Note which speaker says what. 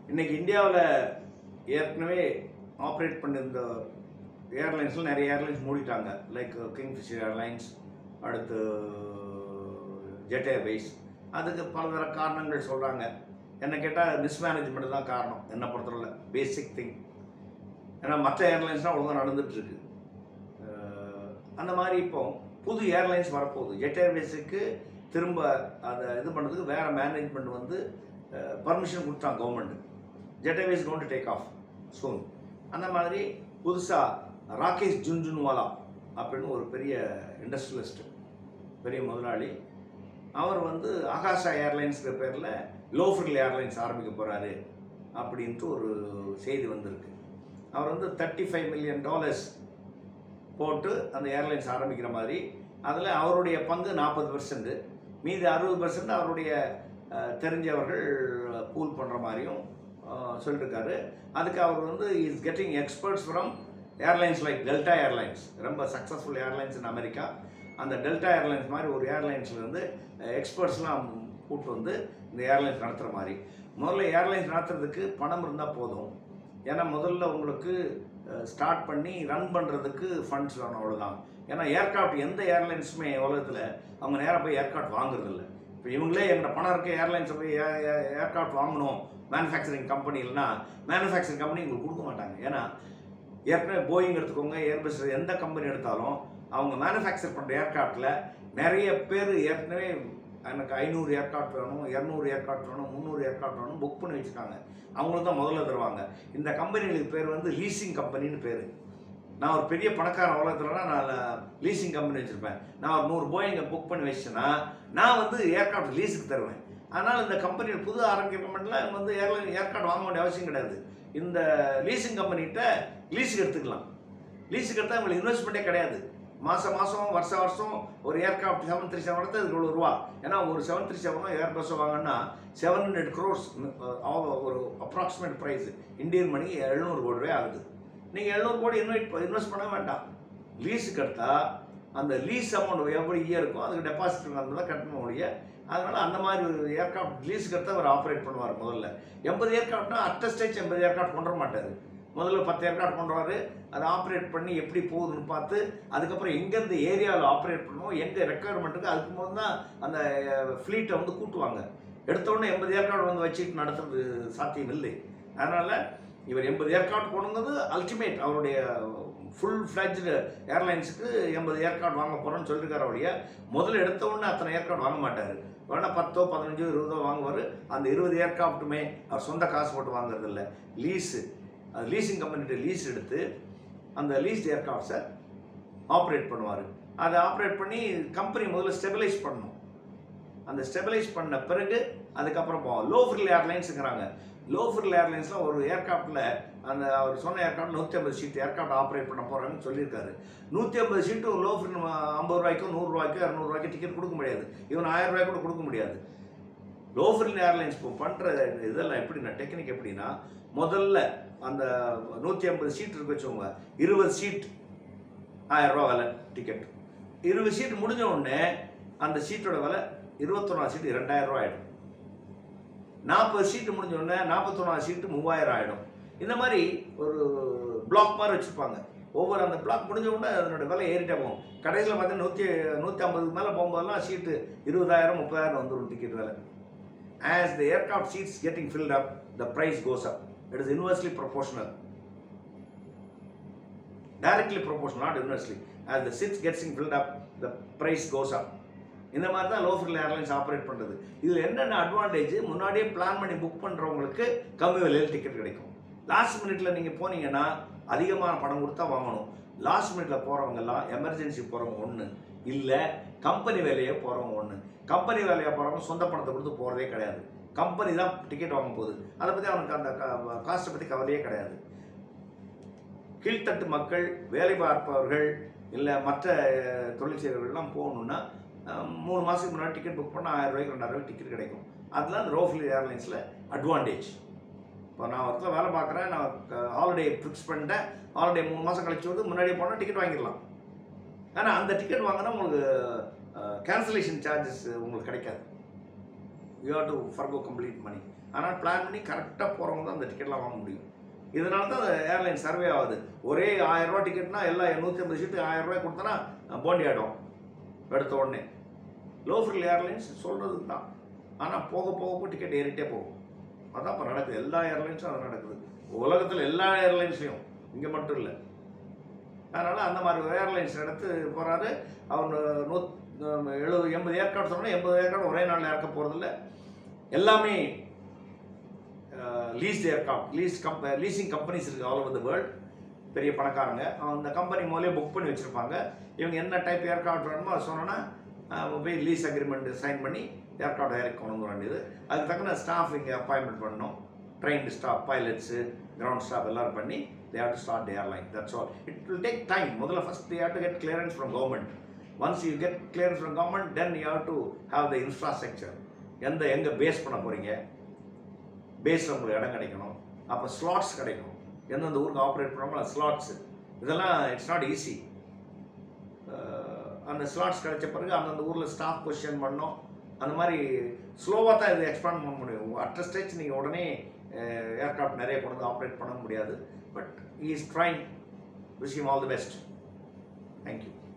Speaker 1: இன்னைக்கு இந்தியாவில் ஏற்கனவே ஆப்ரேட் பண்ணியிருந்த ஏர்லைன்ஸில் நிறைய ஏர்லைன்ஸ் மூடிட்டாங்க லைக் கிங்ஃபிஷர் ஏர்லைன்ஸ் அடுத்து ஜெட் ஏர்வேஸ் அதுக்கு பலதர காரணங்கள் சொல்கிறாங்க என்ன கேட்டால் மிஸ்மேனேஜ்மெண்ட் தான் காரணம் என்னை பொறுத்தவரை பேசிக் திங் ஏன்னா மற்ற ஏர்லைன்ஸ்லாம் ஒழுங்காக நடந்துகிட்ருக்கு அந்த மாதிரி இப்போ புது ஏர்லைன்ஸ் வரப்போகுது ஜெட் ஏர்வேஸுக்கு திரும்ப அதை இது பண்ணுறதுக்கு வேறு மேனேஜ்மெண்ட் வந்து பர்மிஷன் கொடுத்தாங்க government jet airways gone to take off soon அந்த மாதிரி புதுசாக ராகேஷ் ஜுன்ஜுன்வாலா அப்படின்னு ஒரு பெரிய இண்டஸ்ட்ரியலிஸ்ட் பெரிய முதலாளி அவர் வந்து ஆகாஷா ஏர்லைன்ஸ்ங்கிற பேரில் லோஃப்ரில் ஏர்லைன்ஸ் ஆரம்பிக்க போகிறாரு அப்படின்ட்டு ஒரு செய்தி வந்திருக்கு அவர் வந்து தேர்ட்டி ஃபைவ் மில்லியன் டாலர்ஸ் போட்டு அந்த ஏர்லைன்ஸ் ஆரம்பிக்கிற மாதிரி அதில் அவருடைய பங்கு நாற்பது பர்சன்ட் மீதி அறுபது பர்சன்ட் அவருடைய அஹ், தெரிஞ்சவர்கள் பூல் பண்ணுற மாதிரியும் அஹ், சொல்லியிருக்காரு அதுக்கு அவர் வந்து is getting experts from airlines like Delta airlines ரொம்ப சக்ஸஸ்ஃபுல் ஏர்லைன்ஸ் இன் அமெரிக்கா அந்த டெல்டா ஏர்லைன்ஸ் மாதிரி ஒரு ஏர்லைன்ஸ்லேருந்து எக்ஸ்பர்ட்ஸ்லாம் கூட்டு வந்து இந்த ஏர்லைன்ஸ் நடத்துகிற மாதிரி முதல்ல ஏர்லைன்ஸ் நடத்துறதுக்கு பணம் இருந்தால் போதும் ஏன்னா முதல்ல உங்களுக்கு ஸ்டார்ட் பண்ணி ரன் பண்ணுறதுக்கு ஃபண்ட்ஸ் வேணும் அவ்வளோதான் ஏன்னா ஏர்கிராஃப்ட் எந்த ஏர்லைன்ஸுமே உலகத்தில் அவங்க நேராக போய் ஏர்கிராஃப்ட் வாங்குறதில்ல இப்போ இவங்களே எங்களோட பணம் இருக்க ஏர்லைன்ஸை போய் ஏர்கிராஃப்ட் வாங்கணும் மேனுஃபேக்சரிங் கம்பெனி இல்லைன்னா மேனுஃபேக்சரிங் கம்பெனி உங்களுக்கு கொடுக்க மாட்டாங்க ஏன்னா ஏற்கனவே போயிங் எடுத்துக்கோங்க ஏர்பஸ் எந்த கம்பெனி எடுத்தாலும் அவங்க மேனுஃபேக்சர் பண்ணுற ஏர்கிராஃப்டில் நிறைய பேர் ஏற்கனவே எனக்கு ஐநூறு ஏர்கிராஃப்ட் வேணும் இரநூறு ஏர்கிராஃப்ட் வேணும் முந்நூறு ஏர்கிராஃப்ட் வேணும் புக் பண்ணி வச்சுருக்காங்க அவங்களுக்கு தான் முதல்ல தருவாங்க இந்த கம்பெனிகளுக்கு பேர் வந்து லீசிங் கம்பெனின்னு பேர் நான் ஒரு பெரிய பணக்காரன் உலகத்துலனா நான் லீசிங் கம்பெனி வச்சுருப்பேன் நான் ஒரு நூறு போயிங்க புக் பண்ணி வச்சேன்னா நான் வந்து ஏர்கிராஃப்ட் லீஸுக்கு தருவேன் அதனால் இந்த கம்பெனியில் புது ஆரம்பிக்கிற கம்பெனியில் வந்து ஏர்லைன் ஏர்கிராஃப்ட் வாங்க வேண்டிய அவசியம் கிடையாது இந்த லீசிங் கம்பெனிகிட்ட லீஸுக்கு எடுத்துக்கலாம் லீஸுக்கு எடுத்தால் உங்களுக்கு இன்வெஸ்ட்மெண்ட்டே கிடையாது மாதம் மாதம் வருஷ வருஷம் ஒரு ஏர்கிராஃப்ட் செவன் த்ரீ செவன் எடுத்து அதுக்கு இவ்வளோ ரூபா ஏன்னா ஒரு செவன் த்ரீ செவனோ ஏர் பஸ்ஸோ வாங்கினா செவன் ஹண்ட்ரட் க்ரோர்ஸ் ஒரு அப்ராக்சிமேட் ப்ரைஸ் இந்தியன் மணி எழுநூறு கோடி ரூபாய் ஆகுது நீங்கள் எழுநூறு கோடி இன்வைட் இன்வெஸ்ட் பண்ண வேண்டாம் லீஸுக்கு எடுத்தால் அந்த லீஸ் அமௌண்ட் எவ்வளோ இயர் இருக்கோ அதுக்கு டெபாசிட் அந்த தான் கட்டணும் ஒழிய அதனால் அந்த மாதிரி ஒரு ஏர்கிராஃப்ட் லீஸுக்கு எடுத்து அவர் ஆப்ரேட் பண்ணுவார் முதல்ல எண்பது ஏர்கிராஃப்ட்னா அட்ட ஸ்டேஜ் எண்பது ஏர்கிராஃப்ட் கொண்டு வர மாட்டார் முதல்ல பத்து ஏர்கிராஃப்ட் கொண்டு வராரு அதை ஆப்ரேட் பண்ணி எப்படி போகுதுன்னு பார்த்து அதுக்கப்புறம் எங்கேருந்து ஏரியாவில் ஆப்ரேட் பண்ணுவோம் எங்கே ரெக்குயர்மெண்ட்டுக்கு அதுக்கு போது தான் அந்த ஃப்ளீட்டை வந்து கூட்டுவாங்க எடுத்த உடனே எண்பது ஏர்கிராஃப்ட் வந்து வச்சுட்டு நடத்துறது சாத்தியம் இல்லை அதனால் இவர் எண்பது ஏர்கிராஃப்ட் கொண்டு வந்தது அல்டிமேட் அவருடைய ஃபுல் ஃப்ளஜ்டு ஏர்லைன்ஸுக்கு எண்பது ஏர்கிராஃப்ட் வாங்க போகிறோன்னு சொல்லியிருக்காரு அவருடைய முதல்ல எடுத்த உடனே அத்தனை ஏர்கிராஃப்ட் வாங்க மாட்டார் வேணா பத்தோ பதினஞ்சோ இருபதோ வாங்குவார் அந்த இருபது ஏர்கிராஃப்ட்டுமே அவர் சொந்த காசு போட்டு வாங்குறது இல்லை லீஸு அது லீசிங் கம்பெனிகிட்ட லீஸ் எடுத்து அந்த லீஸ் ஏர்கிராஃப்ட்ஸை ஆப்ரேட் பண்ணுவார் அதை ஆப்ரேட் பண்ணி கம்பெனி முதல்ல ஸ்டெபிலைஸ் பண்ணணும் அந்த ஸ்டெபிலைஸ் பண்ண பிறகு அதுக்கப்புறம் போவோம் லோ ஃப்ரில் ஏர்லைன்ஸுங்கிறாங்க லோ ஃப்ரில் ஏர்லைன்ஸில் ஒரு ஏர்கிராஃப்டில் அந்த அவர் சொன்ன ஏர்கிராஃப்ட் நூற்றி ஐம்பது சீட் ஏர்கிராஃப்ட் ஆப்ரேட் பண்ண போகிறாங்கன்னு சொல்லியிருக்காரு நூற்றி ஐம்பது சீட்டு லோ ஃப்ரில் ஐம்பது ரூபாய்க்கோ நூறுரூவாய்க்கோ இரநூறுவாய்க்கோ டிக்கெட் கொடுக்க முடியாது இவன் ஆயிரம் ரூபாய்க்கு கூட கொடுக்க முடியாது லோ ஃப்ரில் ஏர்லைன்ஸ் இப்போ பண்ணுற இதெல்லாம் எப்படின்னா டெக்னிக் எப்படின்னா முதல்ல அந்த நூற்றி ஐம்பது சீட் இருக்கு வச்சுக்கோங்க இருபது சீட் ஆயிரம் ரூபா விலை டிக்கெட் இருபது சீட் முடிஞ்ச உடனே அந்த சீட்டோட விலை இருபத்தொன்னாவது சீட்டு ரெண்டாயிரம் ரூபா ஆகிடும் நாற்பது சீட்டு முடிஞ்ச உடனே நாற்பத்தொன்னாவது சீட்டு மூவாயிரம் ஆகிடும் இந்த மாதிரி ஒரு பிளாக் மாதிரி வச்சுருப்பாங்க ஒவ்வொரு அந்த பிளாக் முடிஞ்ச உடனே அதனோட விலை ஏறிட்டே போகும் கடைசியில் பார்த்தீங்கன்னா நூற்றி நூற்றி ஐம்பதுக்கு மேலே போகும்போதெல்லாம் சீட்டு இருபதாயிரம் முப்பதாயிரம் வந்துடும் டிக்கெட் விலை as the aircraft seats getting filled up, the price goes up. It is inversely proportional. Directly proportional, not inversely. As the seats getting filled up, the price goes up. இந்த மாதிரி தான் லோ ஃபில் ஏர்லைன்ஸ் ஆப்ரேட் பண்ணுறது இதில் என்னென்ன advantage முன்னாடியே plan பண்ணி book பண்ணுறவங்களுக்கு கம்மி விலையில் டிக்கெட் கிடைக்கும் லாஸ்ட் மினிட்ல நீங்கள் போனீங்கன்னா அதிகமான பணம் கொடுத்தா வாங்கணும் லாஸ்ட் மினிட்ல போகிறவங்கெல்லாம் எமர்ஜென்சி போகிறவங்க ஒன்று இல்லை கம்பெனி வேலையை போகிறவங்க ஒன்று கம்பெனி வேலையை போகிறவங்க சொந்த பணத்தை கொடுத்து போகிறதே கிடையாது கம்பெனி தான் டிக்கெட் வாங்க போகுது அதை பற்றி அவனுக்கு அந்த காஸ்ட்டை பற்றி கவலையே கிடையாது கீழ்த்தட்டு மக்கள் வேலை பார்ப்பவர்கள் இல்லை மற்ற அஹ், தொழில் செய்கிறவர்கள்லாம் போகணுன்னா அஹ், மூணு மாதத்துக்கு முன்னாடி டிக்கெட் புக் பண்ணால் ஆயிரம் ரூபாய்க்கு ரெண்டாயிரம் ரூபாய்க்கு டிக்கெட் கிடைக்கும் அதுதான் இந்த ரோஃபில் ஏர்லைன்ஸில் அட்வான்டேஜ் இப்போ நான் ஒருத்தர் வேலை பார்க்குறேன் நான் ஹாலிடே ஃபிக்ஸ் பண்ணிட்டேன் ஹாலிடே மூணு மாதம் கழிச்சு வந்து முன்னாடியே போனால் டிக்கெட் வாங்கிடலாம் ஆனால் அந்த டிக்கெட் வாங்கினா உங்களுக்கு கேன்சலேஷன் சார்ஜஸ் உங்களுக்கு கிடைக்காது you have to forgo complete money ஆனால் பிளான் பண்ணி கரெக்டாக போகிறவங்க தான் அந்த டிக்கெட்லாம் வாங்க முடியும் இதனால தான் அந்த ஏர்லைன் சர்வே ஆகுது ஒரே ஆயிரம் ரூபா டிக்கெட்னா எல்லாம் நூற்றி ஐம்பது சீட்டு ஆயிரம் ரூபாய் கொடுத்தனா போண்டி ஆகிடும் எடுத்த உடனே லோ ஃப்ரில் ஏர்லைன்ஸ் சொல்கிறது தான் ஆனால் போக போக போக டிக்கெட் ஏறிட்டே போகும் அதான் இப்போ நடக்குது எல்லா ஏர்லைன்ஸும் அது நடக்குது உலகத்தில் எல்லா ஏர்லைன்ஸ்லையும் இங்கே மட்டும் இல்லை அதனால் அந்த மாதிரி ஒரு ஏர்லைன்ஸ் எடுத்து போகிறாரு அவர் நூ எழுபது எண்பது ஏற்காடு சொன்னால் எண்பது ஏற்காடு ஒரே நாளில் இறக்க போகிறதில்ல எல்லாமே லீஸ் ஏர்காப்ட் லீஸ் கம்ப லீசிங் கம்பெனிஸ் இருக்குது ஆல் ஓவர் த வேர்ல்டு பெரிய பணக்காரங்க அந்த கம்பெனி முதலே புக் பண்ணி வச்சுருப்பாங்க இவங்க என்ன டைப் ஏர்கார்ட் வேணுமோ அதை சொன்னோன்னா போய் லீஸ் அக்ரிமெண்ட் சைன் பண்ணி ஏர்கார்ட் இறக்கி கொண்டு வர வேண்டியது அதுக்கு தக்கன ஸ்டாஃப் இங்கே அப்பாயின்மெண்ட் பண்ணணும் trained staff pilots ground staff எல்லாரும் பண்ணி they have to start the airline that's all it will take time முதல்ல first they have to get clearance from government once you get clearance from government then you have to have the infrastructure எந்த எங்கே base பண்ண போகிறீங்க பேஸில் உங்களுக்கு இடம் கிடைக்கணும் அப்போ ஸ்லாட்ஸ் கிடைக்கும் எந்தெந்த ஊருக்கு ஆப்ரேட் பண்ணாமல் ஸ்லாட்ஸு இதெல்லாம் இட்ஸ் நாட் ஈஸி அந்த ஸ்லாட்ஸ் கிடைச்ச பிறகு அந்தந்த ஊரில் ஸ்டாஃப் பொசிஷன் பண்ணோம் அந்த மாதிரி ஸ்லோவாக தான் இது எக்ஸ்பாண்ட் பண்ண முடியும் அட் ஸ்டேஜ் நீங்கள் உடனே ஏர்க்ராஃப்ட் நிறைய கொண்டு வந்து ஆப்ரேட் பண்ண முடியாது but is trying wish all the best thank you